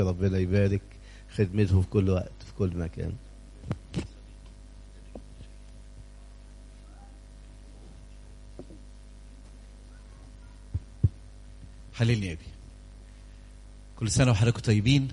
ربنا يبارك خدمته في كل وقت في كل مكان حللني يا ابي كل سنه وحضراتكم طيبين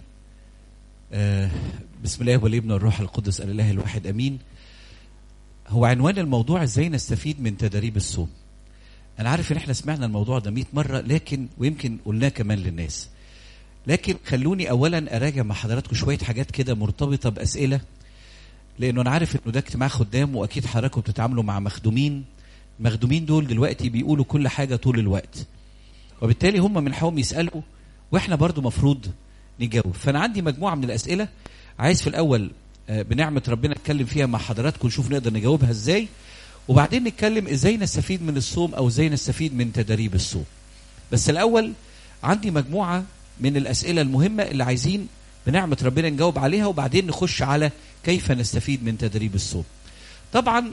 آه بسم الله والابن والروح القدس الاله الواحد امين هو عنوان الموضوع ازاي نستفيد من تدريب الصوم انا عارف ان احنا سمعنا الموضوع ده 100 مره لكن ويمكن قلناه كمان للناس لكن خلوني اولا اراجع مع حضراتكم شويه حاجات كده مرتبطه باسئله لانه انا عارف انه ده اجتماع خدام واكيد حضراتكم بتتعاملوا مع مخدومين المخدومين دول دلوقتي بيقولوا كل حاجه طول الوقت وبالتالي هم من حقهم يسالوا واحنا برضو مفروض نجاوب فانا عندي مجموعه من الاسئله عايز في الاول آه، بنعمه ربنا اتكلم فيها مع حضراتكم نشوف نقدر نجاوبها ازاي وبعدين نتكلم ازاي نستفيد من الصوم او ازاي نستفيد من تدريب الصوم بس الاول عندي مجموعه من الاسئله المهمه اللي عايزين بنعمه ربنا نجاوب عليها وبعدين نخش على كيف نستفيد من تدريب الصوم طبعا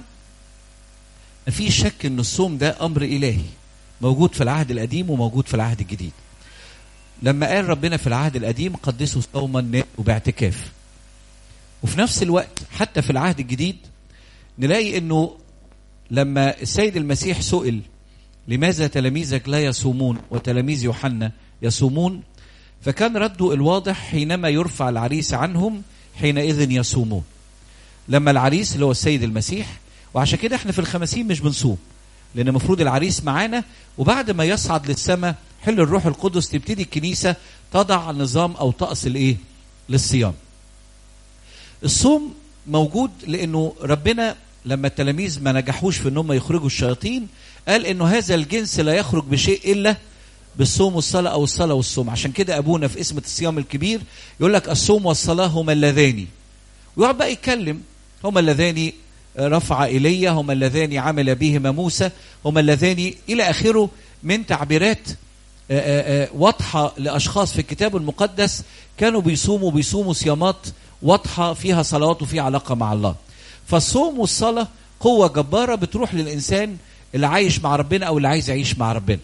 مفيش شك ان الصوم ده امر الهي موجود في العهد القديم وموجود في العهد الجديد لما قال ربنا في العهد القديم قدسوا صوما وباعتكاف وفي نفس الوقت حتى في العهد الجديد نلاقي انه لما السيد المسيح سئل لماذا تلاميذك لا يصومون وتلاميذ يوحنا يصومون فكان رده الواضح حينما يرفع العريس عنهم حينئذ يصومون لما العريس اللي هو السيد المسيح وعشان كده احنا في الخمسين مش بنصوم لان المفروض العريس معانا وبعد ما يصعد للسماء حل الروح القدس تبتدي الكنيسه تضع نظام او طقس الايه للصيام الصوم موجود لانه ربنا لما التلاميذ ما نجحوش في انهم يخرجوا الشياطين قال انه هذا الجنس لا يخرج بشيء الا بالصوم والصلاه او الصلاه والصوم عشان كده ابونا في اسمه الصيام الكبير يقول لك الصوم والصلاه هما اللذان ويقعد بقى يتكلم هما اللذان رفع ايليا هما اللذان عمل بهما موسى هما اللذان الى اخره من تعبيرات آه، آه، آه، واضحه لاشخاص في الكتاب المقدس كانوا بيصوموا بيصوموا صيامات واضحه فيها صلوات وفيها علاقه مع الله فالصوم والصلاه قوه جباره بتروح للانسان اللي عايش مع ربنا او اللي عايز يعيش مع ربنا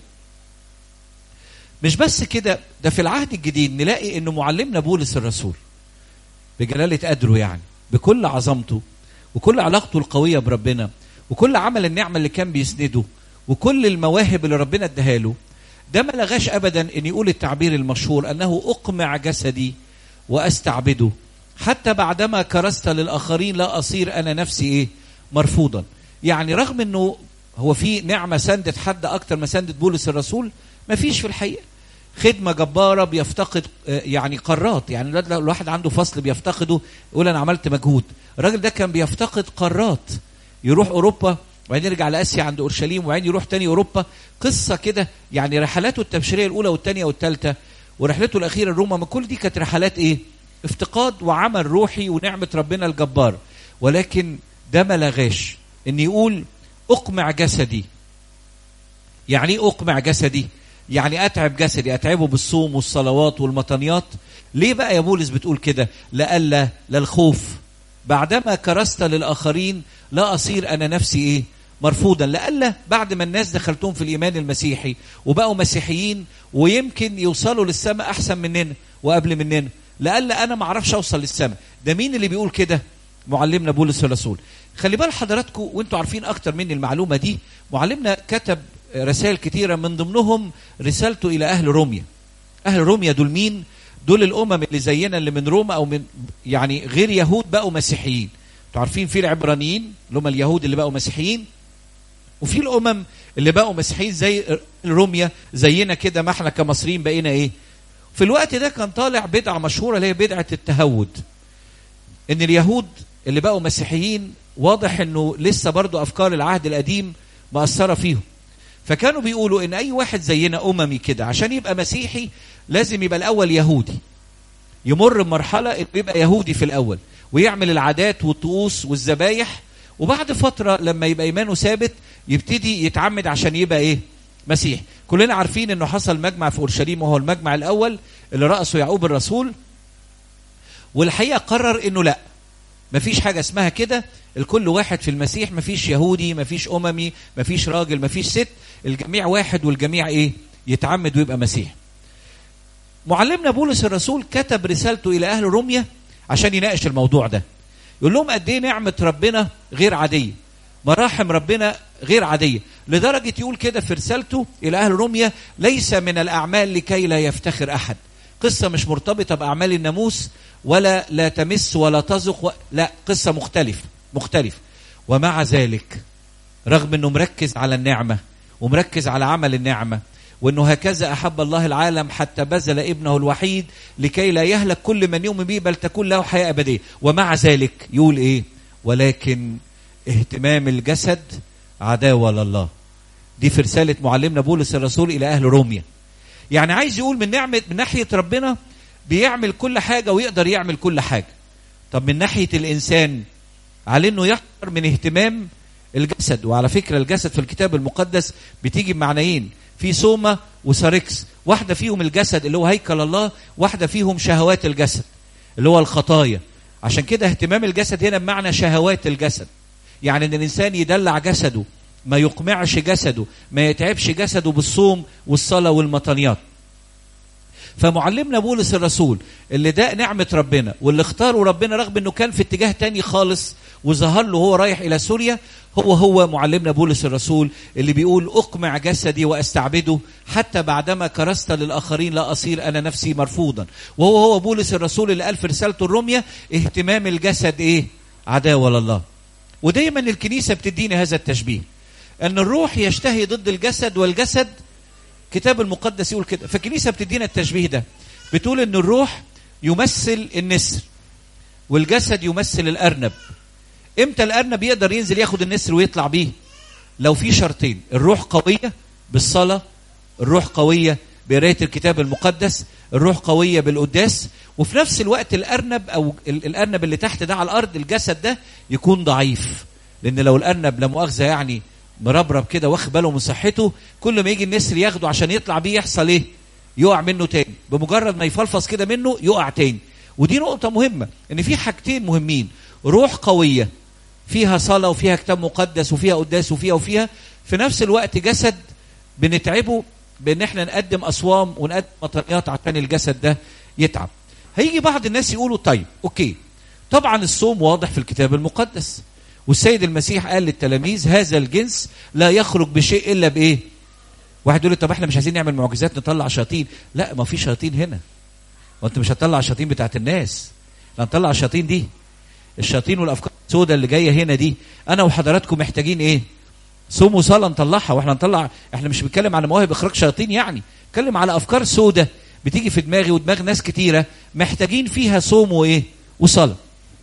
مش بس كده ده في العهد الجديد نلاقي انه معلمنا بولس الرسول بجلاله قدره يعني بكل عظمته وكل علاقته القويه بربنا وكل عمل النعمه اللي كان بيسنده وكل المواهب اللي ربنا اداها له ده ما لغاش ابدا ان يقول التعبير المشهور انه اقمع جسدي واستعبده حتى بعدما كرست للاخرين لا اصير انا نفسي ايه مرفوضا يعني رغم انه هو في نعمه سندت حد اكتر ما سندت بولس الرسول ما فيش في الحقيقه خدمه جباره بيفتقد آه، يعني قارات يعني الواد لو الواحد عنده فصل بيفتقده يقول انا عملت مجهود الراجل ده كان بيفتقد قارات يروح اوروبا وبعدين يرجع لاسيا عند اورشليم وبعدين يروح تاني اوروبا قصه كده يعني رحلاته التبشيريه الاولى والثانيه والثالثه ورحلته الاخيره روما ما كل دي كانت رحلات ايه افتقاد وعمل روحي ونعمه ربنا الجبار ولكن ده ما لغاش ان يقول اقمع جسدي يعني ايه اقمع جسدي يعني اتعب جسدي اتعبه بالصوم والصلوات والمطنيات ليه بقى يا بولس بتقول كده لألا للخوف بعدما كرست للآخرين لا أصير أنا نفسي إيه مرفوضا لألا بعد ما الناس دخلتهم في الإيمان المسيحي وبقوا مسيحيين ويمكن يوصلوا للسماء أحسن مننا وقبل مننا لألا أنا ما أعرفش أوصل للسماء ده مين اللي بيقول كده معلمنا بولس الرسول خلي بال حضراتكم وانتوا عارفين أكتر مني المعلومة دي معلمنا كتب رسائل كتيرة من ضمنهم رسالته إلى أهل روميا أهل روميا دول مين دول الامم اللي زينا اللي من روما او من يعني غير يهود بقوا مسيحيين انتوا عارفين في العبرانيين اللي هم اليهود اللي بقوا مسيحيين وفي الامم اللي بقوا مسيحيين زي روميا زينا كده ما احنا كمصريين بقينا ايه في الوقت ده كان طالع بدعه مشهوره اللي هي بدعه التهود ان اليهود اللي بقوا مسيحيين واضح انه لسه برضو افكار العهد القديم مأثره فيهم فكانوا بيقولوا ان اي واحد زينا اممي كده عشان يبقى مسيحي لازم يبقى الاول يهودي يمر بمرحله انه يبقى يهودي في الاول ويعمل العادات والطقوس والذبايح وبعد فتره لما يبقى ايمانه ثابت يبتدي يتعمد عشان يبقى ايه مسيح كلنا عارفين انه حصل مجمع في اورشليم وهو المجمع الاول اللي رأسه يعقوب الرسول والحقيقه قرر انه لا مفيش حاجة اسمها كده الكل واحد في المسيح مفيش يهودي مفيش أممي مفيش راجل مفيش ست الجميع واحد والجميع إيه يتعمد ويبقى مسيح معلمنا بولس الرسول كتب رسالته الى اهل روميا عشان يناقش الموضوع ده يقول لهم قد ايه نعمه ربنا غير عاديه مراحم ربنا غير عاديه لدرجه يقول كده في رسالته الى اهل روميا ليس من الاعمال لكي لا يفتخر احد قصه مش مرتبطه باعمال الناموس ولا لا تمس ولا تزق و... لا قصه مختلف مختلف ومع ذلك رغم انه مركز على النعمه ومركز على عمل النعمه وانه هكذا احب الله العالم حتى بذل ابنه الوحيد لكي لا يهلك كل من يؤمن به بل تكون له حياه ابديه ومع ذلك يقول ايه ولكن اهتمام الجسد عداوه لله دي في رساله معلمنا بولس الرسول الى اهل روميا يعني عايز يقول من نعمه من ناحيه ربنا بيعمل كل حاجه ويقدر يعمل كل حاجه طب من ناحيه الانسان عليه انه يحذر من اهتمام الجسد وعلى فكره الجسد في الكتاب المقدس بتيجي بمعنيين في سوما وساركس واحده فيهم الجسد اللي هو هيكل الله واحده فيهم شهوات الجسد اللي هو الخطايا عشان كده اهتمام الجسد هنا بمعنى شهوات الجسد يعني ان الانسان يدلع جسده ما يقمعش جسده ما يتعبش جسده بالصوم والصلاه والمطنيات فمعلمنا بولس الرسول اللي ده نعمة ربنا واللي اختاره ربنا رغم انه كان في اتجاه تاني خالص وظهر له هو رايح الى سوريا هو هو معلمنا بولس الرسول اللي بيقول اقمع جسدي واستعبده حتى بعدما كرست للاخرين لا اصير انا نفسي مرفوضا وهو هو بولس الرسول اللي قال في رسالته الرومية اهتمام الجسد ايه عداوة لله ودايما الكنيسة بتدينا هذا التشبيه ان الروح يشتهي ضد الجسد والجسد كتاب المقدس يقول كده فالكنيسه بتدينا التشبيه ده بتقول ان الروح يمثل النسر والجسد يمثل الارنب امتى الارنب يقدر ينزل ياخد النسر ويطلع بيه لو في شرطين الروح قويه بالصلاه الروح قويه بقرايه الكتاب المقدس الروح قويه بالقداس وفي نفس الوقت الارنب او الارنب اللي تحت ده على الارض الجسد ده يكون ضعيف لان لو الارنب لا مؤاخذه يعني مربرب كده واخد باله من صحته كل ما يجي النسر ياخده عشان يطلع بيه يحصل ايه يقع منه تاني بمجرد ما يفلفص كده منه يقع تاني ودي نقطه مهمه ان في حاجتين مهمين روح قويه فيها صلاه وفيها كتاب مقدس وفيها قداس وفيها وفيها في نفس الوقت جسد بنتعبه بان احنا نقدم اصوام ونقدم مطريات عشان الجسد ده يتعب هيجي بعض الناس يقولوا طيب اوكي طبعا الصوم واضح في الكتاب المقدس والسيد المسيح قال للتلاميذ هذا الجنس لا يخرج بشيء الا بايه؟ واحد يقول لي طب احنا مش عايزين نعمل معجزات نطلع شياطين، لا ما في شياطين هنا. وانت مش هتطلع الشياطين بتاعت الناس. لا نطلع الشياطين دي. الشياطين والافكار السوداء اللي جايه هنا دي، انا وحضراتكم محتاجين ايه؟ صوم وصلاه نطلعها واحنا نطلع احنا مش بنتكلم على مواهب اخراج شياطين يعني، بنتكلم على افكار سوداء بتيجي في دماغي ودماغ ناس كتيره محتاجين فيها صوم وايه؟ وصلاه.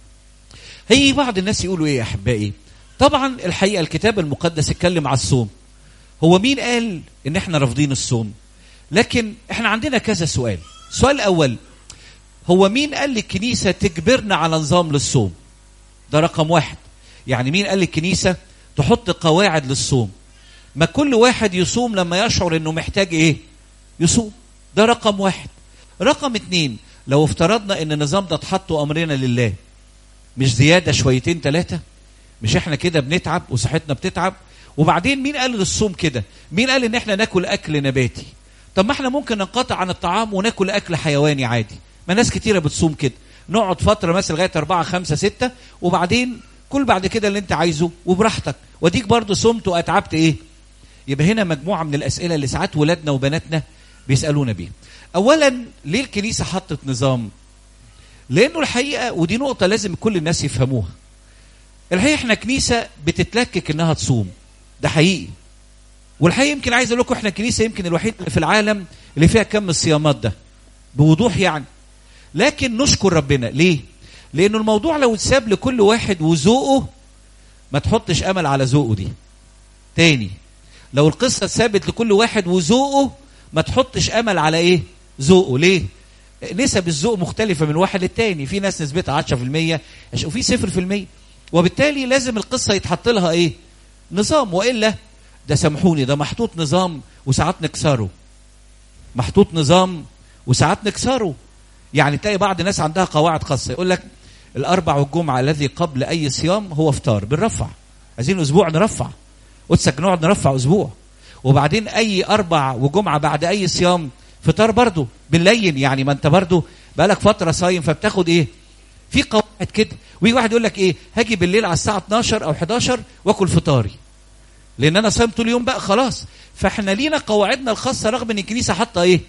هي بعض الناس يقولوا ايه يا احبائي طبعا الحقيقه الكتاب المقدس اتكلم على الصوم هو مين قال ان احنا رافضين الصوم لكن احنا عندنا كذا سؤال السؤال الاول هو مين قال للكنيسه تجبرنا على نظام للصوم ده رقم واحد يعني مين قال للكنيسه تحط قواعد للصوم ما كل واحد يصوم لما يشعر انه محتاج ايه يصوم ده رقم واحد رقم اتنين لو افترضنا ان النظام ده اتحط امرنا لله مش زياده شويتين ثلاثه مش احنا كده بنتعب وصحتنا بتتعب وبعدين مين قال للصوم كده مين قال ان احنا ناكل اكل نباتي طب ما احنا ممكن ننقطع عن الطعام وناكل اكل حيواني عادي ما ناس كتيره بتصوم كده نقعد فتره مثلا لغايه أربعة خمسة ستة وبعدين كل بعد كده اللي انت عايزه وبراحتك واديك برضه صمت واتعبت ايه يبقى هنا مجموعه من الاسئله اللي ساعات ولادنا وبناتنا بيسالونا بيها اولا ليه الكنيسه حطت نظام لانه الحقيقه ودي نقطه لازم كل الناس يفهموها الحقيقه احنا كنيسه بتتلكك انها تصوم ده حقيقي والحقيقه يمكن عايز اقول لكم احنا كنيسه يمكن الوحيده اللي في العالم اللي فيها كم الصيامات ده بوضوح يعني لكن نشكر ربنا ليه لانه الموضوع لو اتساب لكل واحد وذوقه ما تحطش امل على ذوقه دي تاني لو القصه اتثابت لكل واحد وذوقه ما تحطش امل على ايه ذوقه ليه نسب الذوق مختلفه من واحد للتاني في ناس نسبتها 10% وفي 0% وبالتالي لازم القصه يتحط لها ايه نظام والا ده سامحوني ده محطوط نظام وساعات نكسره محطوط نظام وساعات نكسره يعني تلاقي بعض الناس عندها قواعد خاصه يقول لك الاربع والجمعه الذي قبل اي صيام هو افطار بنرفع عايزين اسبوع نرفع قدسك نقعد نرفع اسبوع وبعدين اي اربع وجمعه بعد اي صيام فطار برضه بالليل يعني ما انت برضه بقالك فتره صايم فبتاخد ايه في قواعد كده ويجي واحد يقول لك ايه هاجي بالليل على الساعه 12 او 11 واكل فطاري لان انا صايم طول اليوم بقى خلاص فاحنا لينا قواعدنا الخاصه رغم ان الكنيسه حاطه ايه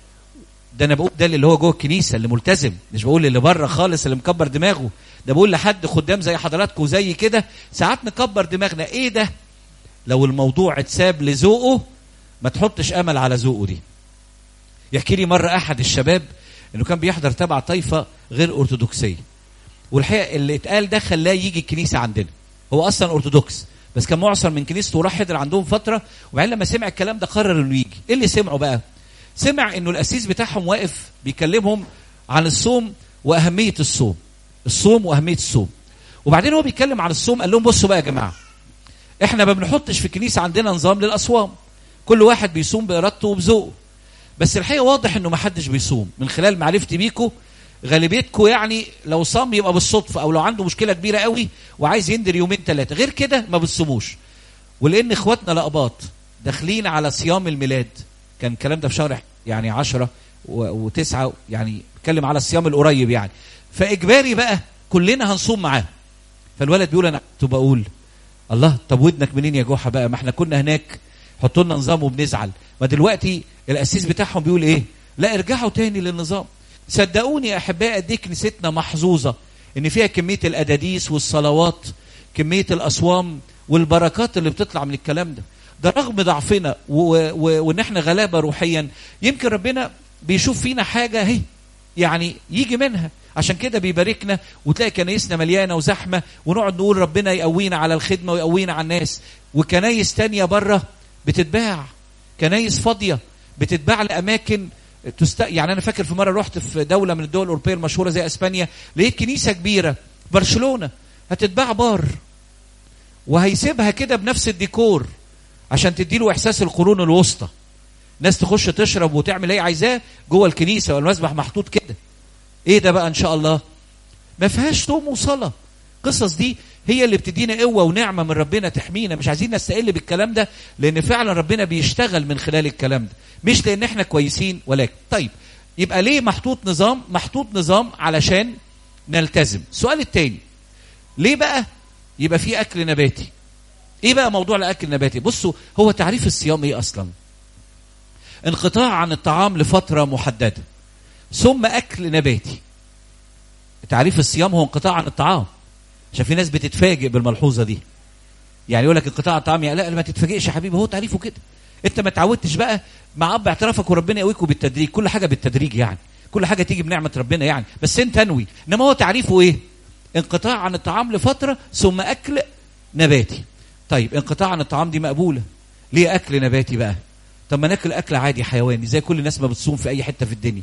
ده انا بقول ده اللي هو جوه الكنيسه اللي ملتزم مش بقول اللي بره خالص اللي مكبر دماغه ده بقول لحد خدام زي حضراتكم زي كده ساعات نكبر دماغنا ايه ده لو الموضوع اتساب لذوقه ما تحطش امل على ذوقه دي يحكي لي مره احد الشباب انه كان بيحضر تبع طائفه غير ارثوذكسيه والحقيقه اللي اتقال ده خلاه يجي الكنيسه عندنا هو اصلا ارثوذكس بس كان معصر من كنيسته وراح يحضر عندهم فتره وبعدين لما سمع الكلام ده قرر انه يجي ايه اللي سمعه بقى سمع انه الاسيس بتاعهم واقف بيكلمهم عن الصوم واهميه الصوم الصوم واهميه الصوم وبعدين هو بيتكلم عن الصوم قال لهم بصوا بقى يا جماعه احنا ما بنحطش في الكنيسه عندنا نظام للاصوام كل واحد بيصوم بارادته وبذوقه بس الحقيقه واضح انه ما حدش بيصوم من خلال معرفتي بيكم غالبيتكم يعني لو صام يبقى بالصدفه او لو عنده مشكله كبيره قوي وعايز يندر يومين ثلاثه غير كده ما بتصوموش ولان اخواتنا لقباط داخلين على صيام الميلاد كان الكلام ده في شهر يعني عشرة وتسعة يعني بتكلم على الصيام القريب يعني فاجباري بقى كلنا هنصوم معاه فالولد بيقول انا كنت بقول الله طب ودنك منين يا جحا بقى ما احنا كنا هناك حطوا لنا نظام وبنزعل ما دلوقتي الاسيس بتاعهم بيقول ايه لا ارجعوا تاني للنظام صدقوني يا احبائي قد ايه كنيستنا محظوظه ان فيها كميه الاداديس والصلوات كميه الاصوام والبركات اللي بتطلع من الكلام ده ده رغم ضعفنا وان احنا غلابه روحيا يمكن ربنا بيشوف فينا حاجه اهي يعني يجي منها عشان كده بيباركنا وتلاقي كنايسنا مليانه وزحمه ونقعد نقول ربنا يقوينا على الخدمه ويقوينا على الناس وكنايس تانية بره بتتباع كنايس فاضيه بتتباع لاماكن تست... يعني انا فاكر في مره رحت في دوله من الدول الاوروبيه المشهوره زي اسبانيا لقيت كنيسه كبيره برشلونه هتتباع بار وهيسيبها كده بنفس الديكور عشان تديله احساس القرون الوسطى ناس تخش تشرب وتعمل ايه عايزاه جوه الكنيسه والمسبح محطوط كده ايه ده بقى ان شاء الله ما فيهاش توم وصلاه القصص دي هي اللي بتدينا قوه ونعمه من ربنا تحمينا مش عايزين نستقل بالكلام ده لان فعلا ربنا بيشتغل من خلال الكلام ده مش لان احنا كويسين ولكن طيب يبقى ليه محطوط نظام محطوط نظام علشان نلتزم السؤال التاني ليه بقى يبقى في اكل نباتي ايه بقى موضوع الاكل النباتي بصوا هو تعريف الصيام ايه اصلا انقطاع عن الطعام لفتره محدده ثم اكل نباتي تعريف الصيام هو انقطاع عن الطعام عشان في ناس بتتفاجئ بالملحوظه دي يعني يقول لك انقطاع الطعام يعني لا ما تتفاجئش يا حبيبي هو تعريفه كده انت ما تعودتش بقى مع اب اعترافك وربنا يقويكوا بالتدريج كل حاجه بالتدريج يعني كل حاجه تيجي بنعمه ربنا يعني بس انت انوي انما هو تعريفه ايه انقطاع عن الطعام لفتره ثم اكل نباتي طيب انقطاع عن الطعام دي مقبوله ليه اكل نباتي بقى طب ما ناكل اكل عادي حيواني زي كل الناس ما بتصوم في اي حته في الدنيا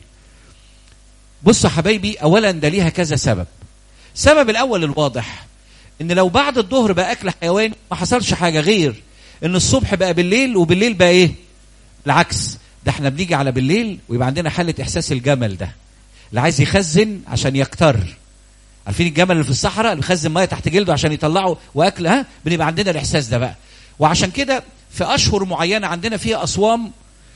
بصوا حبايبي اولا ده ليها كذا سبب السبب الاول الواضح ان لو بعد الظهر بقى اكل حيواني ما حصلش حاجه غير ان الصبح بقى بالليل وبالليل بقى ايه العكس ده احنا بنيجي على بالليل ويبقى عندنا حاله احساس الجمل ده اللي عايز يخزن عشان يكتر عارفين الجمل اللي في الصحراء اللي بيخزن ميه تحت جلده عشان يطلعه واكل ها بنبقى عندنا الاحساس ده بقى وعشان كده في اشهر معينه عندنا فيها اصوام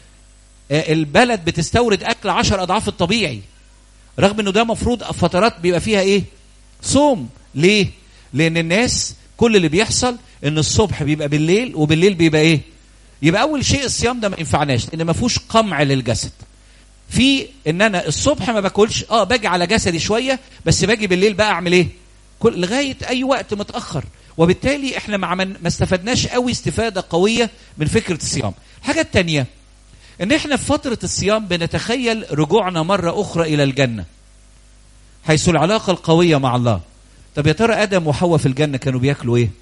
البلد بتستورد اكل عشر اضعاف الطبيعي رغم انه ده مفروض فترات بيبقى فيها ايه صوم ليه لان الناس كل اللي بيحصل ان الصبح بيبقى بالليل وبالليل بيبقى ايه يبقى اول شيء الصيام ده ما ينفعناش لان ما فيهوش قمع للجسد في ان انا الصبح ما باكلش اه باجي على جسدي شويه بس باجي بالليل بقى اعمل ايه كل لغايه اي وقت متاخر وبالتالي احنا ما عمل ما استفدناش قوي استفاده قويه من فكره الصيام الحاجه الثانيه ان احنا في فتره الصيام بنتخيل رجوعنا مره اخرى الى الجنه حيث العلاقه القويه مع الله طب يا ترى ادم وحواء في الجنه كانوا بياكلوا ايه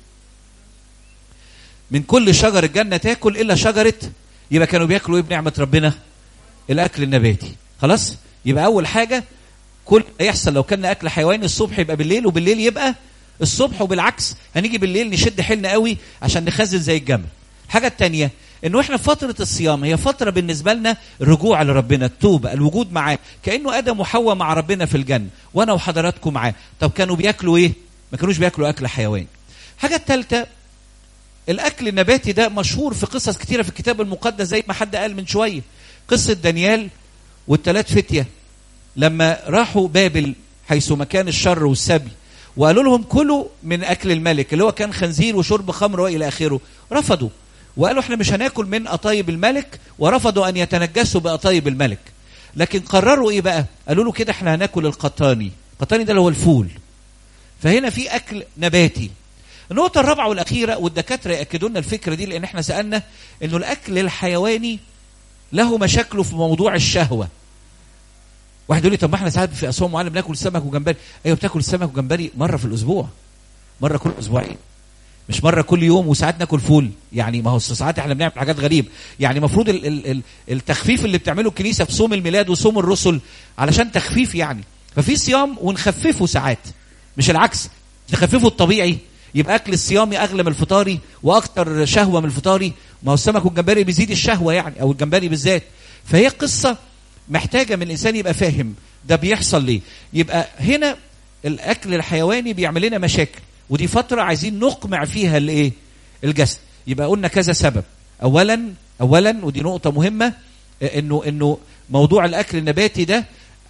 من كل شجر الجنه تاكل الا شجره يبقى كانوا بياكلوا ايه بنعمه ربنا الاكل النباتي خلاص يبقى اول حاجه كل يحصل لو كان اكل حيواني الصبح يبقى بالليل وبالليل يبقى الصبح وبالعكس هنيجي بالليل نشد حيلنا قوي عشان نخزن زي الجمل الحاجه الثانيه انه احنا في فتره الصيام هي فتره بالنسبه لنا رجوع لربنا التوبه الوجود معاه كانه ادم وحواء مع ربنا في الجنه وانا وحضراتكم معاه طب كانوا بياكلوا ايه ما كانوش بياكلوا اكل حيواني الحاجه الثالثه الاكل النباتي ده مشهور في قصص كتيره في الكتاب المقدس زي ما حد قال من شويه قصه دانيال والثلاث فتيه لما راحوا بابل حيث مكان الشر والسبي وقالوا لهم كلوا من اكل الملك اللي هو كان خنزير وشرب خمر والى اخره رفضوا وقالوا احنا مش هناكل من قطايب الملك ورفضوا ان يتنجسوا بقطايب الملك لكن قرروا ايه بقى قالوا له كده احنا هناكل القطاني القطاني ده اللي هو الفول فهنا في اكل نباتي النقطة الرابعة والأخيرة والدكاترة يأكدوا لنا الفكرة دي لأن احنا سألنا إنه الأكل الحيواني له مشاكله في موضوع الشهوة. واحد يقول لي طب ما احنا ساعات في أسوان معلم بناكل سمك وجمبري، أيوه بتاكل السمك وجمبري مرة في الأسبوع. مرة كل أسبوعين. مش مرة كل يوم وساعات ناكل فول، يعني ما هو ساعات احنا بنعمل حاجات غريبة، يعني المفروض ال ال ال التخفيف اللي بتعمله الكنيسة في صوم الميلاد وصوم الرسل علشان تخفيف يعني، ففي صيام ونخففه ساعات. مش العكس، نخففه الطبيعي يبقى اكل الصيامي اغلى من الفطاري واكتر شهوه من الفطاري ما هو السمك والجمبري بيزيد الشهوه يعني او الجمبري بالذات فهي قصه محتاجه من الانسان يبقى فاهم ده بيحصل ليه يبقى هنا الاكل الحيواني بيعمل لنا مشاكل ودي فتره عايزين نقمع فيها الايه الجسد يبقى قلنا كذا سبب اولا اولا ودي نقطه مهمه انه انه موضوع الاكل النباتي ده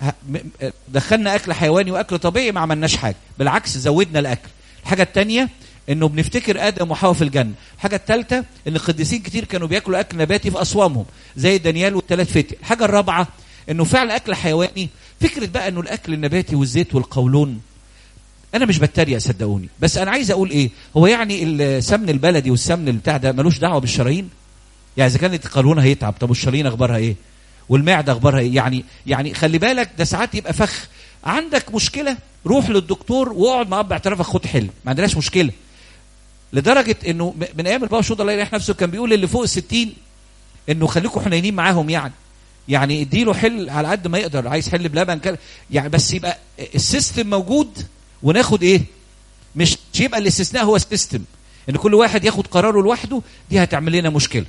دخلنا اكل حيواني واكل طبيعي ما عملناش حاجه بالعكس زودنا الاكل الحاجة الثانية انه بنفتكر ادم وحواء في الجنة الحاجة الثالثة ان القديسين كتير كانوا بياكلوا اكل نباتي في اصوامهم زي دانيال والثلاث فتي الحاجة الرابعة انه فعلا اكل حيواني فكرة بقى انه الاكل النباتي والزيت والقولون انا مش بتريق صدقوني بس انا عايز اقول ايه هو يعني السمن البلدي والسمن بتاع ده ملوش دعوه بالشرايين يعني اذا كانت القولون هيتعب طب والشرايين اخبارها ايه والمعده اخبارها ايه يعني يعني خلي بالك ده ساعات يبقى فخ عندك مشكله روح للدكتور واقعد معاه باعترافك خد حل ما عندناش مشكله لدرجه انه من ايام البابا شوط الله يريح نفسه كان بيقول اللي فوق الستين انه خليكم حنينين معاهم يعني يعني اديله حل على قد ما يقدر عايز حل بلبن كده يعني بس يبقى السيستم موجود وناخد ايه مش يبقى الاستثناء هو السيستم ان كل واحد ياخد قراره لوحده دي هتعمل لنا مشكله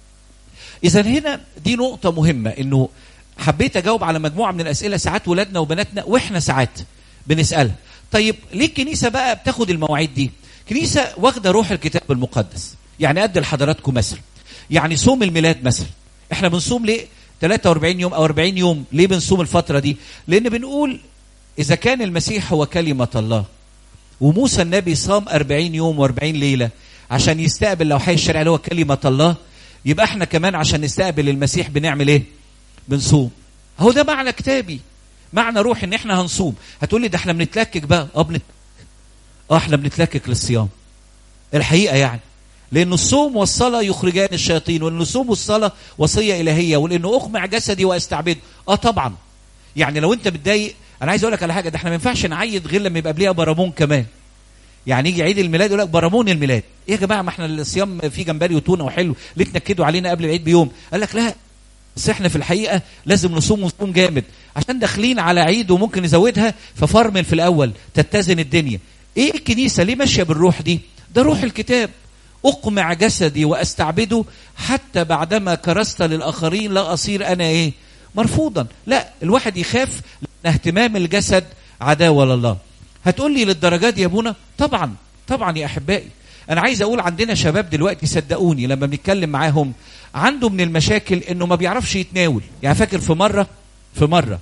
اذا هنا دي نقطه مهمه انه حبيت اجاوب على مجموعه من الاسئله ساعات ولادنا وبناتنا واحنا ساعات بنسالها طيب ليه الكنيسه بقى بتاخد المواعيد دي كنيسه واخده روح الكتاب المقدس يعني ادي لحضراتكم مثل يعني صوم الميلاد مثلا احنا بنصوم ليه 43 يوم او 40 يوم ليه بنصوم الفتره دي لان بنقول اذا كان المسيح هو كلمه الله وموسى النبي صام 40 يوم و40 ليله عشان يستقبل لوحي الشرع اللي هو كلمه الله يبقى احنا كمان عشان نستقبل المسيح بنعمل ايه بنصوم هو ده معنى كتابي معنى روح ان احنا هنصوم هتقول لي ده احنا بنتلكك بقى اه بنت... اه احنا بنتلكك للصيام الحقيقه يعني لان الصوم والصلاه يخرجان الشياطين وان الصوم والصلاه وصيه الهيه ولانه اقمع جسدي واستعبده اه طبعا يعني لو انت متضايق انا عايز اقول لك على حاجه ده احنا ما ينفعش نعيد غير لما يبقى قبلها برامون كمان يعني يجي عيد الميلاد يقول لك برامون الميلاد ايه يا جماعه ما احنا الصيام فيه جمبري وتونه وحلو ليه تنكدوا علينا قبل العيد بيوم قال لك لا بس احنا في الحقيقه لازم نصوم ونصوم جامد عشان داخلين على عيد وممكن نزودها ففرمل في الاول تتزن الدنيا ايه الكنيسه ليه ماشيه بالروح دي ده روح الكتاب اقمع جسدي واستعبده حتى بعدما كرست للاخرين لا اصير انا ايه مرفوضا لا الواحد يخاف لان اهتمام الجسد عداوه لله هتقول لي للدرجات دي يا ابونا طبعا طبعا يا احبائي انا عايز اقول عندنا شباب دلوقتي صدقوني لما بنتكلم معاهم عنده من المشاكل انه ما بيعرفش يتناول يعني فاكر في مره في مره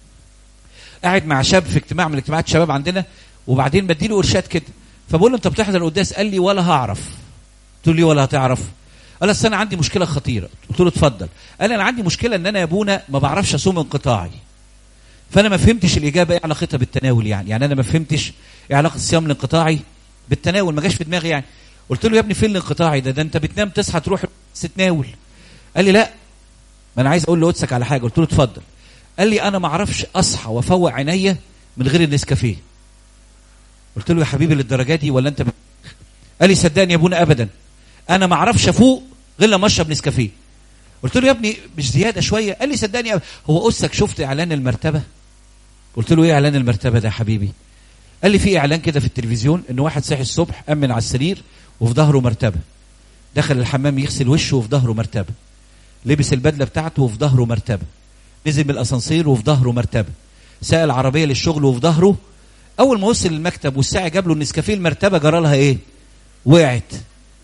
قاعد مع شاب في اجتماع من اجتماعات الشباب عندنا وبعدين بديله ارشاد كده فبقول له انت بتحضر القداس قال لي ولا هعرف قلت له ولا هتعرف قال اصل انا عندي مشكله خطيره قلت له اتفضل قال انا عندي مشكله ان انا يا ابونا ما بعرفش اصوم انقطاعي فانا ما فهمتش الاجابه ايه علاقتها بالتناول يعني يعني انا ما فهمتش ايه علاقه الصيام الانقطاعي بالتناول ما جاش في دماغي يعني قلت له يا ابني فين الانقطاعي ده ده انت بتنام تصحى تروح تتناول قال لي لا ما انا عايز اقول لقدسك على حاجه قلت له اتفضل قال لي انا ما اعرفش اصحى وافوق عينيا من غير النسكافيه قلت له يا حبيبي للدرجه دي ولا انت ب... قال لي صدقني يا ابونا ابدا انا ما اعرفش افوق غير لما اشرب نسكافيه قلت له يا ابني مش زياده شويه قال لي صدقني هو قدسك شفت اعلان المرتبه قلت له ايه اعلان المرتبه ده يا حبيبي قال لي في اعلان كده في التلفزيون ان واحد صحي الصبح امن على السرير وفي ظهره مرتبه دخل الحمام يغسل وشه وفي ظهره مرتبه لبس البدله بتاعته وفي ظهره مرتبه نزل من الاسانسير وفي ظهره مرتبه سائل عربيه للشغل وفي ظهره اول ما وصل المكتب والساعي جاب له النسكافيه المرتبه جرى لها ايه وقعت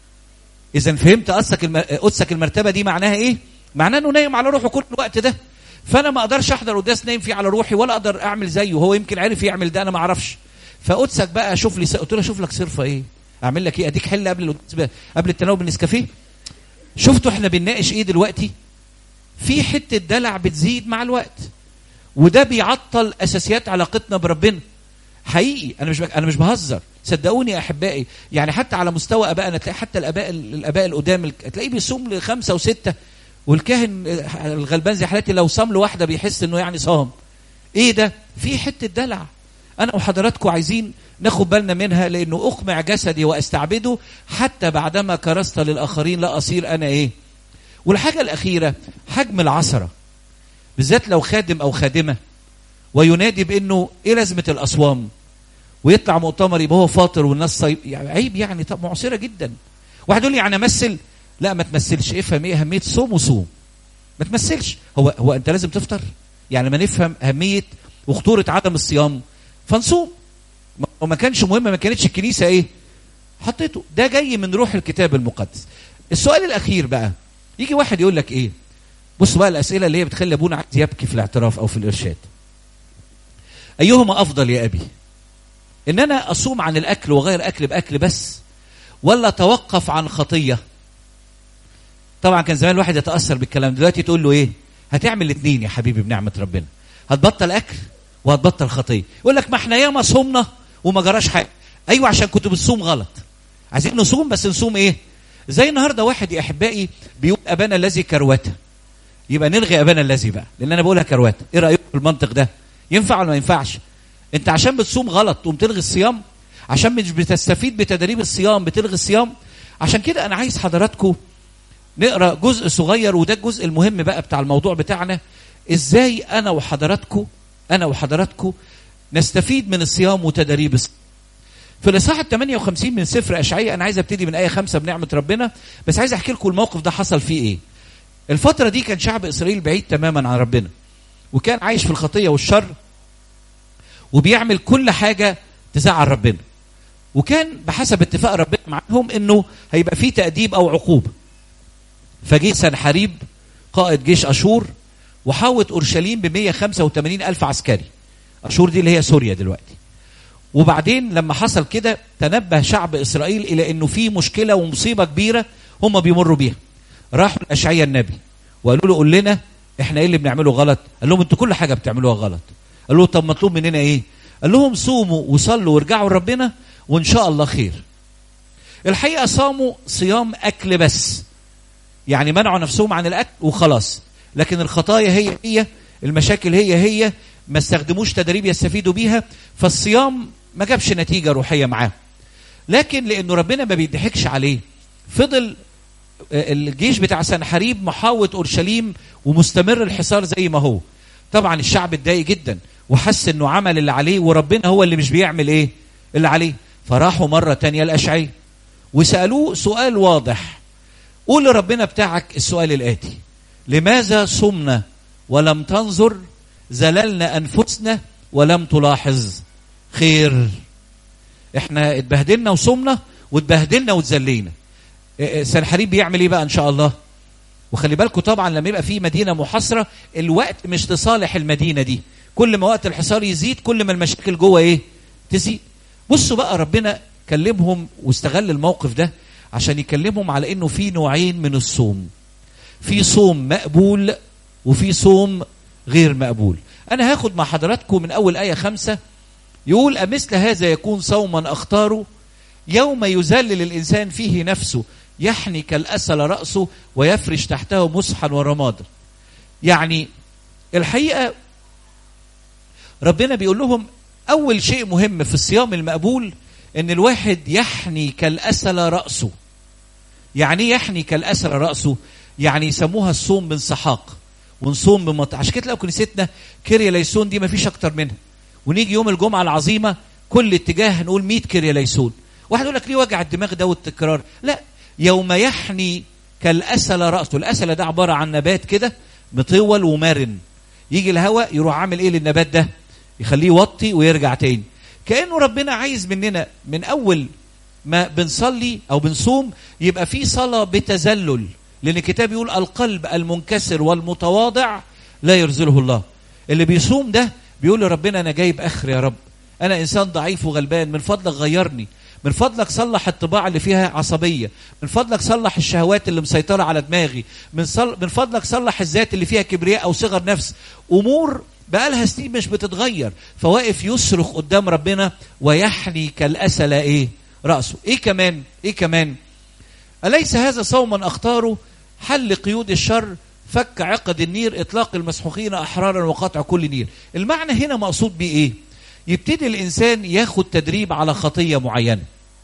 اذا فهمت قصك الم... قدسك المرتبه دي معناها ايه معناه انه نايم على روحه كل الوقت ده فانا ما اقدرش احضر قداس نايم فيه على روحي ولا اقدر اعمل زيه هو يمكن عرف يعمل ده انا ما اعرفش فقدسك بقى شوف لي قلت له اشوف لك صرفه ايه اعمل لك ايه اديك حل قبل القداس قبل التناول بالنسكافيه شفتوا احنا بنناقش ايه دلوقتي في حته دلع بتزيد مع الوقت وده بيعطل اساسيات علاقتنا بربنا حقيقي انا مش بك... انا مش بهزر صدقوني يا احبائي يعني حتى على مستوى ابائنا تلاقي حتى الاباء الاباء القدام تلاقيه بيصوم لخمسه وسته والكاهن الغلبان زي حالتي لو صام لواحده بيحس انه يعني صام ايه ده في حته دلع انا وحضراتكم عايزين ناخد بالنا منها لانه اقمع جسدي واستعبده حتى بعدما كرست للاخرين لا اصير انا ايه والحاجه الاخيره حجم العثره بالذات لو خادم او خادمه وينادي بانه ايه لازمه الاصوام ويطلع مؤتمر يبقى هو فاطر والناس صيب يعني عيب يعني طب معصره جدا واحد يقول لي يعني امثل لا ما تمثلش افهم ايه اهميه صوم وصوم ما تمثلش هو هو انت لازم تفطر يعني ما نفهم اهميه وخطوره عدم الصيام فنصوم وما كانش مهم ما كانتش الكنيسه ايه حطيته ده جاي من روح الكتاب المقدس السؤال الاخير بقى يجي واحد يقول لك ايه بص بقى الاسئله اللي هي بتخلي ابونا عايز يبكي في الاعتراف او في الارشاد ايهما افضل يا ابي ان انا اصوم عن الاكل وغير اكل باكل بس ولا اتوقف عن خطيه طبعا كان زمان الواحد يتاثر بالكلام دلوقتي تقول له ايه هتعمل الاثنين يا حبيبي بنعمه ربنا هتبطل اكل وهتبطل خطيه يقول لك ما احنا ياما صومنا وما جراش حاجه ايوه عشان كنت بتصوم غلط عايزين نصوم بس نصوم ايه زي النهارده واحد يا احبائي بيقول ابانا الذي كروته يبقى نلغي ابانا الذي بقى لان انا بقولها كروته ايه رايكم في المنطق ده ينفع ولا ما ينفعش انت عشان بتصوم غلط تقوم تلغي الصيام عشان مش بتستفيد بتدريب الصيام بتلغي الصيام عشان كده انا عايز حضراتكم نقرا جزء صغير وده الجزء المهم بقى بتاع الموضوع بتاعنا ازاي انا وحضراتكم انا وحضراتكم نستفيد من الصيام وتدريب الصيام في الاصحاح ال 58 من سفر اشعياء انا عايز ابتدي من ايه خمسة بنعمه ربنا بس عايز احكي لكم الموقف ده حصل فيه ايه الفتره دي كان شعب اسرائيل بعيد تماما عن ربنا وكان عايش في الخطيه والشر وبيعمل كل حاجه تزعل ربنا وكان بحسب اتفاق ربنا معاهم انه هيبقى في تاديب او عقوبه فجه سنحريب قائد جيش اشور وحاوط اورشليم ب 185 الف عسكري اشور دي اللي هي سوريا دلوقتي وبعدين لما حصل كده تنبه شعب اسرائيل الى انه في مشكله ومصيبه كبيره هم بيمروا بيها راحوا لاشعياء النبي وقالوا له قول لنا احنا ايه اللي بنعمله غلط قال لهم انتوا كل حاجه بتعملوها غلط قال له طب مطلوب مننا ايه قال لهم صوموا وصلوا وارجعوا لربنا وان شاء الله خير الحقيقه صاموا صيام اكل بس يعني منعوا نفسهم عن الاكل وخلاص لكن الخطايا هي هي المشاكل هي هي ما استخدموش تدريب يستفيدوا بيها فالصيام ما جابش نتيجه روحيه معاه لكن لانه ربنا ما بيضحكش عليه فضل الجيش بتاع سنحريب محاوط اورشليم ومستمر الحصار زي ما هو طبعا الشعب اتضايق جدا وحس انه عمل اللي عليه وربنا هو اللي مش بيعمل ايه اللي عليه فراحوا مره تانية الاشعياء وسالوه سؤال واضح قول لربنا بتاعك السؤال الاتي لماذا صمنا ولم تنظر زللنا انفسنا ولم تلاحظ خير احنا اتبهدلنا وصمنا واتبهدلنا واتذلينا سنحريب بيعمل ايه بقى ان شاء الله وخلي بالكم طبعا لما يبقى في مدينه محاصره الوقت مش لصالح المدينه دي كل ما وقت الحصار يزيد كل ما المشاكل جوه ايه تزيد بصوا بقى ربنا كلمهم واستغل الموقف ده عشان يكلمهم على انه في نوعين من الصوم في صوم مقبول وفي صوم غير مقبول انا هاخد مع حضراتكم من اول ايه خمسة يقول امثل هذا يكون صوما اختاره يوم يذلل الانسان فيه نفسه يحني كالاسل راسه ويفرش تحته مسحا ورمادا يعني الحقيقه ربنا بيقول لهم اول شيء مهم في الصيام المقبول ان الواحد يحني كالاسل راسه يعني ايه يحني كالاسل راسه يعني يسموها الصوم بانسحاق ونصوم بمط عشان كده تلاقوا كنيستنا كيريا ليسون دي ما فيش اكتر منها ونيجي يوم الجمعه العظيمه كل اتجاه نقول 100 كيريا ليسون واحد يقول لك ليه وجع الدماغ ده والتكرار لا يوم يحني كالاسل راسه الاسل ده عباره عن نبات كده مطول ومرن يجي الهواء يروح عامل ايه للنبات ده يخليه يوطي ويرجع تاني كانه ربنا عايز مننا من اول ما بنصلي او بنصوم يبقى في صلاه بتذلل لان الكتاب يقول القلب المنكسر والمتواضع لا يرزله الله اللي بيصوم ده بيقول لربنا انا جايب اخر يا رب انا انسان ضعيف وغلبان من فضلك غيرني من فضلك صلح الطباع اللي فيها عصبيه من فضلك صلح الشهوات اللي مسيطره على دماغي من, صل... من فضلك صلح الذات اللي فيها كبرياء او صغر نفس امور بقالها سنين مش بتتغير فواقف يصرخ قدام ربنا ويحني كالاسل ايه راسه ايه كمان ايه كمان اليس هذا صوما اختاره حل قيود الشر فك عقد النير اطلاق المسحوقين احرارا وقطع كل نير المعنى هنا مقصود بيه ايه يبتدي الانسان ياخد تدريب على خطيه معينه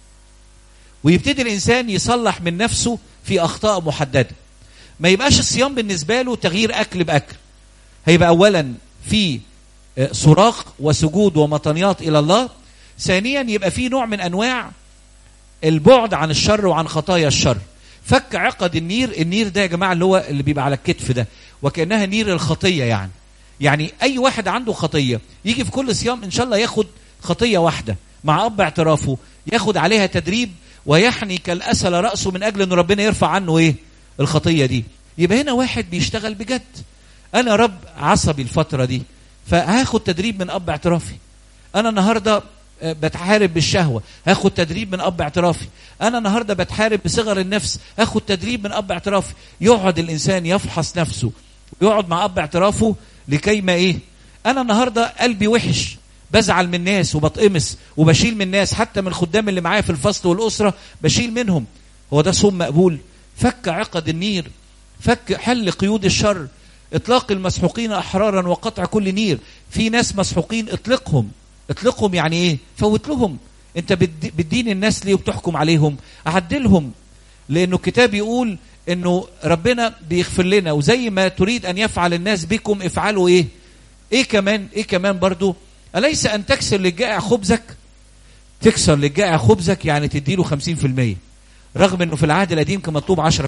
ويبتدي الانسان يصلح من نفسه في اخطاء محدده ما يبقاش الصيام بالنسبه له تغيير اكل باكل هيبقى اولا في صراخ وسجود ومطنيات الى الله ثانيا يبقى في نوع من انواع البعد عن الشر وعن خطايا الشر فك عقد النير النير ده يا جماعه اللي هو اللي بيبقى على الكتف ده وكانها نير الخطيه يعني يعني اي واحد عنده خطيه يجي في كل صيام ان شاء الله ياخد خطيه واحده مع اب اعترافه ياخد عليها تدريب ويحني كالاسل راسه من اجل ان ربنا يرفع عنه ايه الخطيه دي يبقى هنا واحد بيشتغل بجد انا رب عصبي الفتره دي فهاخد تدريب من اب اعترافي انا النهارده بتحارب بالشهوه هاخد تدريب من اب اعترافي انا النهارده بتحارب بصغر النفس هاخد تدريب من اب اعترافي يقعد الانسان يفحص نفسه يقعد مع اب اعترافه لكي ما ايه انا النهارده قلبي وحش بزعل من الناس وبتقمص وبشيل من الناس حتى من الخدام اللي معايا في الفصل والاسره بشيل منهم هو ده صوم مقبول فك عقد النير فك حل قيود الشر اطلاق المسحوقين احرارا وقطع كل نير في ناس مسحوقين اطلقهم اطلقهم يعني ايه فوت لهم انت بتدين الناس ليه وبتحكم عليهم اعدلهم لانه الكتاب يقول انه ربنا بيغفر لنا وزي ما تريد ان يفعل الناس بكم افعلوا ايه ايه كمان ايه كمان برضو اليس ان تكسر للجائع خبزك تكسر للجائع خبزك يعني تديله 50% رغم انه في العهد القديم كان مطلوب 10%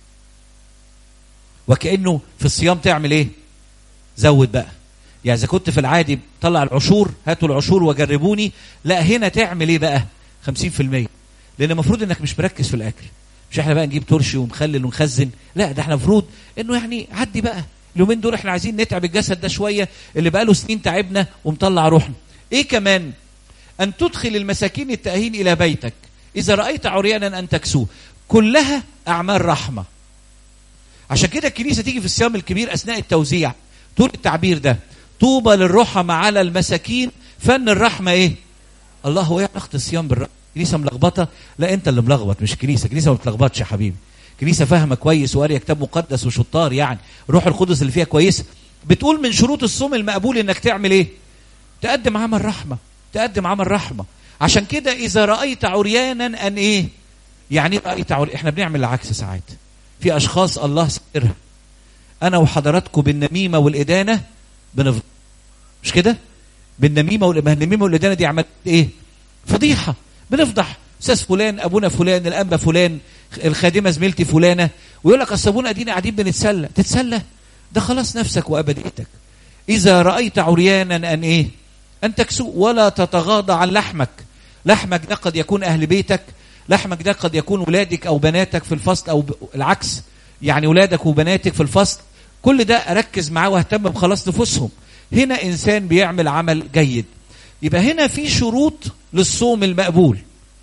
وكانه في الصيام تعمل ايه زود بقى يعني اذا كنت في العادي طلع العشور هاتوا العشور وجربوني لا هنا تعمل ايه بقى 50% لان المفروض انك مش مركز في الاكل مش احنا بقى نجيب ترشي ونخلل ونخزن لا ده احنا المفروض انه يعني عدي بقى اليومين دول احنا عايزين نتعب الجسد ده شويه اللي بقى له سنين تعبنا ومطلع روحنا ايه كمان ان تدخل المساكين التاهين الى بيتك اذا رايت عريانا ان تكسوه كلها اعمال رحمه عشان كده الكنيسه تيجي في الصيام الكبير اثناء التوزيع طول التعبير ده طوبى للرحمة على المساكين فن الرحمة ايه الله هو ايه علاقة الصيام بالرحمة كنيسة ملخبطة لا انت اللي ملخبط مش كنيسة كنيسة ما بتلخبطش يا حبيبي كنيسة فاهمة كويس وقارية كتاب مقدس وشطار يعني روح القدس اللي فيها كويسة بتقول من شروط الصوم المقبول انك تعمل ايه تقدم عمل رحمة تقدم عمل رحمة عشان كده اذا رأيت عريانا ان ايه يعني رأيت عري... احنا بنعمل العكس ساعات في اشخاص الله سائرها انا وحضراتكم بالنميمة والادانة بنفضح مش كده بالنميمه والنميمه والادانه دي عملت ايه فضيحه بنفضح استاذ فلان ابونا فلان الانبا فلان الخادمه زميلتي فلانه ويقول لك اصل ابونا ادينا قاعدين بنتسلى تتسلى ده خلاص نفسك وابديتك اذا رايت عريانا ان ايه ان تكسو ولا تتغاضى عن لحمك لحمك ده قد يكون اهل بيتك لحمك ده قد يكون ولادك او بناتك في الفصل او العكس يعني ولادك وبناتك في الفصل كل ده اركز معاه واهتم بخلاص نفوسهم هنا انسان بيعمل عمل جيد يبقى هنا في شروط للصوم المقبول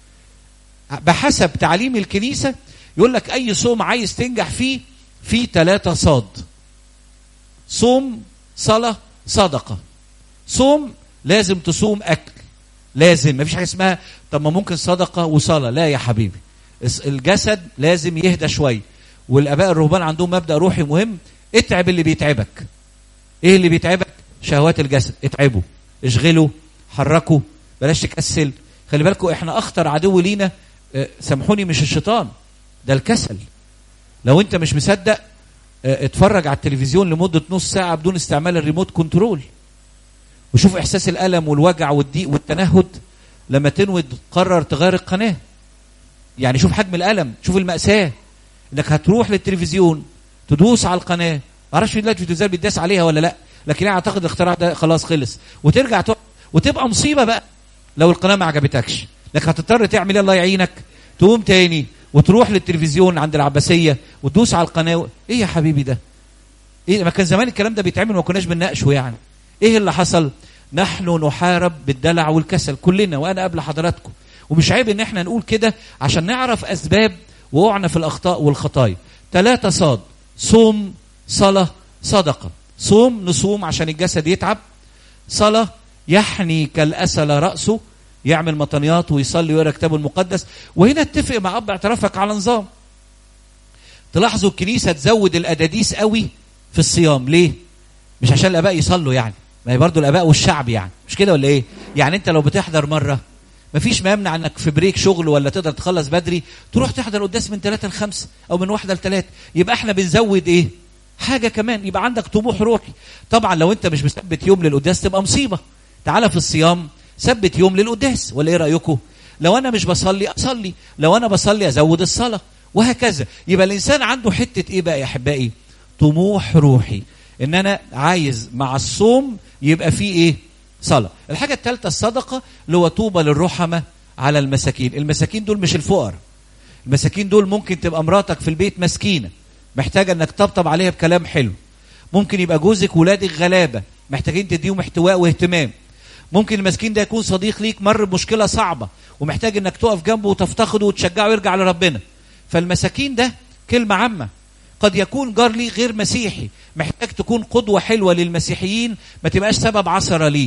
بحسب تعليم الكنيسه يقول لك اي صوم عايز تنجح فيه في ثلاثة صاد صوم صلاة صدقة صوم لازم تصوم أكل لازم مفيش حاجة اسمها طب ما ممكن صدقة وصلاة لا يا حبيبي الجسد لازم يهدى شوية والآباء الرهبان عندهم مبدأ روحي مهم اتعب اللي بيتعبك ايه اللي بيتعبك شهوات الجسد اتعبوا اشغلوا حركوا بلاش تكسل خلي بالكم احنا اخطر عدو لينا اه سامحوني مش الشيطان ده الكسل لو انت مش مصدق اه اتفرج على التلفزيون لمده نص ساعه بدون استعمال الريموت كنترول وشوف احساس الالم والوجع والضيق والتنهد لما تنوي تقرر تغير القناه يعني شوف حجم الالم شوف الماساه انك هتروح للتلفزيون تدوس على القناه معرفش دلوقتي التلفزيون بيداس عليها ولا لا لكن انا اعتقد الاختراع ده خلاص خلص وترجع تق... وتبقى مصيبه بقى لو القناه ما عجبتكش لك هتضطر تعمل الله يعينك تقوم تاني وتروح للتلفزيون عند العباسيه وتدوس على القناه ايه يا حبيبي ده ايه ما كان زمان الكلام ده بيتعمل ما كناش بنناقشه يعني ايه اللي حصل نحن نحارب بالدلع والكسل كلنا وانا قبل حضراتكم ومش عيب ان احنا نقول كده عشان نعرف اسباب وقعنا في الاخطاء والخطايا ثلاثة صاد صوم صلاة صدقة صوم نصوم عشان الجسد يتعب صلاة يحني كالأسل رأسه يعمل مطنيات ويصلي ويقرا كتابه المقدس وهنا اتفق مع اب اعترافك على نظام تلاحظوا الكنيسه تزود الاداديس قوي في الصيام ليه مش عشان الاباء يصلوا يعني ما هي برضه الاباء والشعب يعني مش كده ولا ايه يعني انت لو بتحضر مره مفيش ما يمنع انك في بريك شغل ولا تقدر تخلص بدري تروح تحضر قداس من ثلاثة لخمسة او من واحدة لثلاثة يبقى احنا بنزود ايه حاجة كمان يبقى عندك طموح روحي طبعا لو انت مش مثبت يوم للقداس تبقى مصيبة تعالى في الصيام ثبت يوم للقداس ولا ايه رايكم لو انا مش بصلي اصلي لو انا بصلي ازود الصلاه وهكذا يبقى الانسان عنده حته ايه بقى يا احبائي طموح روحي ان انا عايز مع الصوم يبقى فيه ايه صلاه الحاجه الثالثه الصدقه اللي هو طوبى للرحمه على المساكين المساكين دول مش الفقراء المساكين دول ممكن تبقى مراتك في البيت مسكينه محتاجه انك تطبطب عليها بكلام حلو ممكن يبقى جوزك ولادك غلابه محتاجين تديهم احتواء واهتمام ممكن المسكين ده يكون صديق ليك مر بمشكله صعبه ومحتاج انك تقف جنبه وتفتقده وتشجعه ويرجع لربنا فالمساكين ده كلمه عامه قد يكون جار لي غير مسيحي محتاج تكون قدوه حلوه للمسيحيين ما تبقاش سبب عثره ليه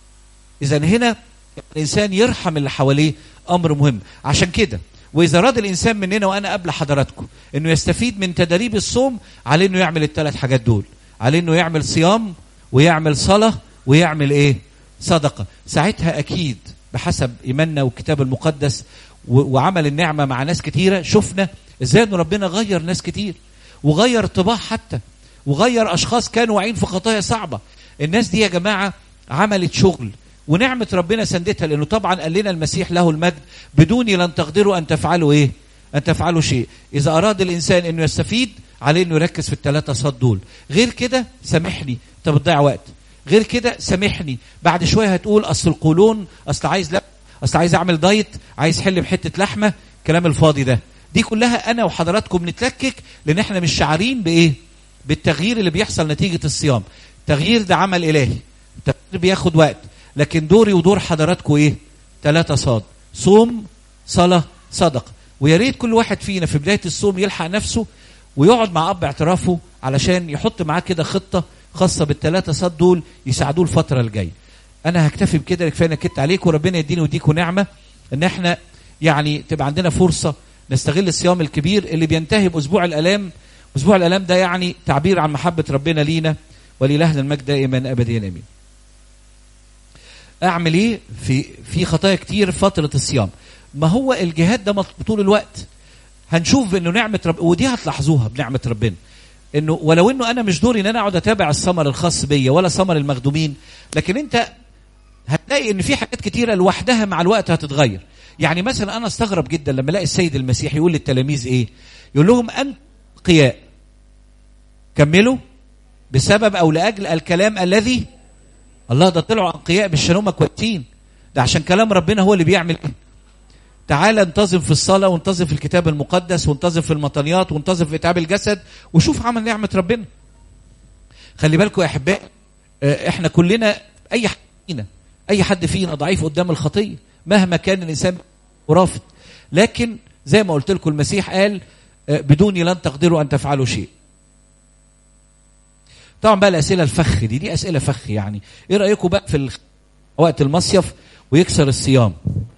اذا هنا الانسان يرحم اللي حواليه امر مهم عشان كده واذا راد الانسان مننا وانا قبل حضراتكم انه يستفيد من تدريب الصوم عليه انه يعمل الثلاث حاجات دول عليه انه يعمل صيام ويعمل صلاه ويعمل ايه صدقه ساعتها اكيد بحسب ايماننا والكتاب المقدس وعمل النعمه مع ناس كتيره شفنا ازاي ان ربنا غير ناس كتير وغير طباع حتى وغير اشخاص كانوا واقعين في خطايا صعبه الناس دي يا جماعه عملت شغل ونعمه ربنا سندتها لانه طبعا قال لنا المسيح له المجد بدوني لن تقدروا ان تفعلوا ايه ان تفعلوا شيء اذا اراد الانسان انه يستفيد عليه انه يركز في الثلاثه صاد دول غير كده سامحني انت بتضيع وقت غير كده سامحني بعد شويه هتقول اصل القولون اصل عايز لا اصل عايز اعمل دايت عايز حل بحته لحمه الكلام الفاضي ده دي كلها انا وحضراتكم نتلكك لان احنا مش شعارين بايه بالتغيير اللي بيحصل نتيجه الصيام التغيير ده عمل الهي التغيير بياخد وقت لكن دوري ودور حضراتكم ايه ثلاثة صاد صوم صلاة صدقة ويا ريت كل واحد فينا في بداية الصوم يلحق نفسه ويقعد مع أب اعترافه علشان يحط معاه كده خطة خاصة بالثلاثة صاد دول يساعدوه الفترة الجاية أنا هكتفي بكده كفاية أنا كنت عليكم وربنا يديني ويديكم نعمة إن إحنا يعني تبقى عندنا فرصة نستغل الصيام الكبير اللي بينتهي بأسبوع الآلام أسبوع الآلام ده يعني تعبير عن محبة ربنا لينا ولإلهنا المجد دائما أبديا آمين اعمل ايه في في خطايا كتير في فتره الصيام ما هو الجهاد ده طول الوقت هنشوف انه نعمه رب ودي هتلاحظوها بنعمه ربنا انه ولو انه انا مش دوري ان انا اقعد اتابع الثمر الخاص بيا ولا ثمر المخدومين لكن انت هتلاقي ان في حاجات كتيره لوحدها مع الوقت هتتغير يعني مثلا انا استغرب جدا لما الاقي السيد المسيح يقول للتلاميذ ايه يقول لهم انت قياء كملوا بسبب او لاجل الكلام الذي الله ده طلعوا انقياء مش عشان هم كويسين ده عشان كلام ربنا هو اللي بيعمل ايه تعال انتظم في الصلاة وانتظم في الكتاب المقدس وانتظم في المطنيات وانتظم في اتعاب الجسد وشوف عمل نعمة ربنا خلي بالكم يا احبائي احنا كلنا اي حد فينا اي حد فينا ضعيف قدام الخطية مهما كان الانسان رافض لكن زي ما قلت لكم المسيح قال بدوني لن تقدروا ان تفعلوا شيء طبعا بقى الاسئله الفخ دي دي اسئله فخ يعني ايه رايكم بقى في وقت المصيف ويكسر الصيام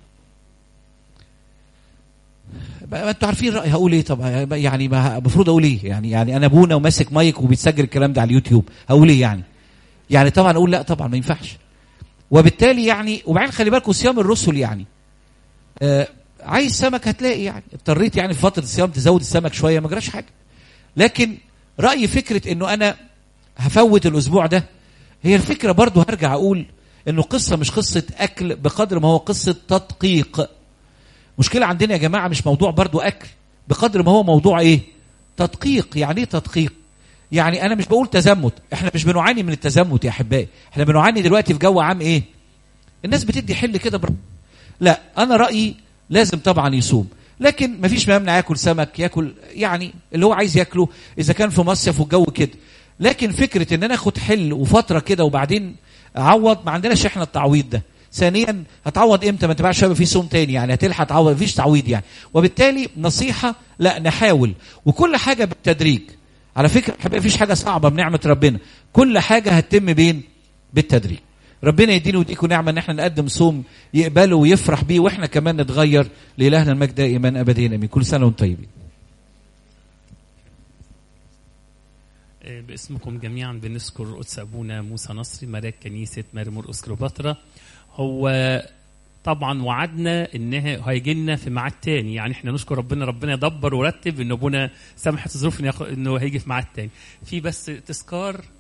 ما انتوا عارفين رايي هقول ايه طب يعني ما المفروض اقول ايه يعني يعني انا ابونا وماسك مايك وبيتسجل الكلام ده على اليوتيوب هقول ايه يعني يعني طبعا اقول لا طبعا ما ينفعش وبالتالي يعني وبعدين خلي بالكم صيام الرسل يعني آه عايز سمك هتلاقي يعني اضطريت يعني في فتره الصيام تزود السمك شويه ما جراش حاجه لكن رايي فكره انه انا هفوت الاسبوع ده هي الفكره برضو هرجع اقول انه قصه مش قصه اكل بقدر ما هو قصه تدقيق مشكله عندنا يا جماعه مش موضوع برضو اكل بقدر ما هو موضوع ايه تدقيق يعني ايه تدقيق يعني انا مش بقول تزمت احنا مش بنعاني من التزمت يا احبائي احنا بنعاني دلوقتي في جو عام ايه الناس بتدي حل كده بر... لا انا رايي لازم طبعا يصوم لكن مفيش ما يمنع ياكل سمك ياكل يعني اللي هو عايز ياكله اذا كان في مصيف والجو كده لكن فكره ان انا اخد حل وفتره كده وبعدين اعوض ما عندناش احنا التعويض ده ثانيا هتعوض امتى ما تبقاش في صوم تاني يعني هتلحق تعوض مفيش تعويض يعني وبالتالي نصيحه لا نحاول وكل حاجه بالتدريج على فكره ما فيش حاجه صعبه بنعمه ربنا كل حاجه هتتم بين بالتدريج ربنا يدينا ويديكم نعمه ان احنا نقدم صوم يقبله ويفرح بيه واحنا كمان نتغير لالهنا المجد دائما ابدا امين كل سنه وانتم طيبين باسمكم جميعا بنشكر قدس ابونا موسى نصري ملاك كنيسه مرمور اسكروباترا هو طبعا وعدنا ان هيجي لنا في ميعاد تاني يعني احنا نشكر ربنا ربنا يدبر ورتب ان ابونا سمحت الظروف انه هيجي في ميعاد تاني في بس تذكار